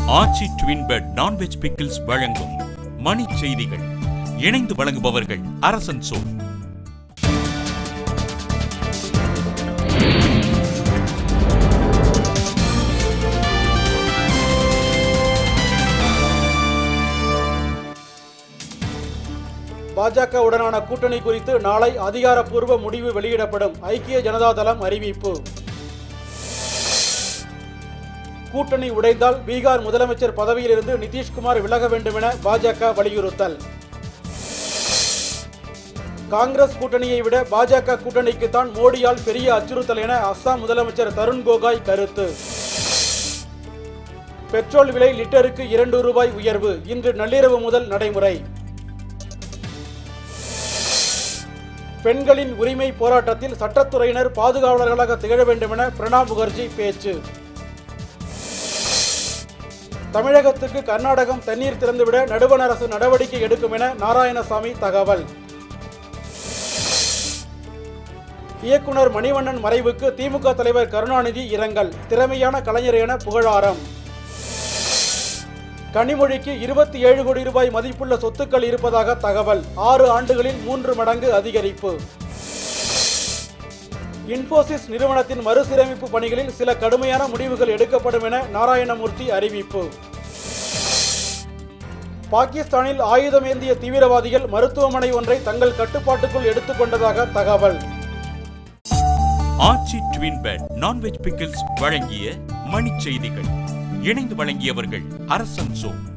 ஆச்சி twin bed non veg pickles வழங்கும் மணி செய்திகள் இணைந்து வழங்குபவர்கள் அரசன் சோ பாஜக உடனான கூட்டணி குறித்து நாளை அதிகாரப்பூர்வ முடிவு வெளியிடப்படும் ஐக்கிய ஜனதா தளம் அறிவிப்பு கூட்டணி உடைந்தால் பீகார் முதலமைச்சர் பதவியிலிருந்து நிதிஷ்குமார் விலக வேண்டும் என பாஜக வலியுறுத்தல் காங்கிரஸ் கூட்டணியை விட பாஜக கூட்டணிக்குத்தான் மோடியால் பெரிய அச்சுறுத்தல் என அஸ்ஸாம் முதலமைச்சர் தருண் கோகாய் கருத்து பெட்ரோல் விலை லிட்டருக்கு இரண்டு ரூபாய் உயர்வு இன்று நள்ளிரவு முதல் நடைமுறை பெண்களின் உரிமை போராட்டத்தில் சட்டத்துறையினர் பாதுகாவலர்களாக திகழ வேண்டும் என பிரணாப் முகர்ஜி பேச்சு தமிழகத்துக்கு கர்நாடகம் தண்ணீர் திறந்துவிட நடுவண் அரசு நடவடிக்கை எடுக்கும் என நாராயணசாமி தகவல் இயக்குனர் மணிவண்ணன் மறைவுக்கு திமுக தலைவர் கருணாநிதி இரங்கல் திறமையான கலைஞர் என புகழாரம் கனிமொழிக்கு இருபத்தி ஏழு கோடி ரூபாய் மதிப்புள்ள சொத்துக்கள் இருப்பதாக தகவல் ஆறு ஆண்டுகளில் மூன்று மடங்கு அதிகரிப்பு இன்போசிஸ் நிறுவனத்தின் மறுசீரமைப்பு பணிகளில் சில கடுமையான முடிவுகள் எடுக்கப்படும் என நாராயணமூர்த்தி அறிவிப்பு பாகிஸ்தானில் ஆயுதமேந்திய தீவிரவாதிகள் மருத்துவமனை ஒன்றை தங்கள் கட்டுப்பாட்டுக்குள் எடுத்துக்கொண்டதாக தகவல் Aachi twin bed non veg pickles வழங்கிய மணி செய்திகள் இணைந்து வழங்கியவர்கள் அரசன் சோ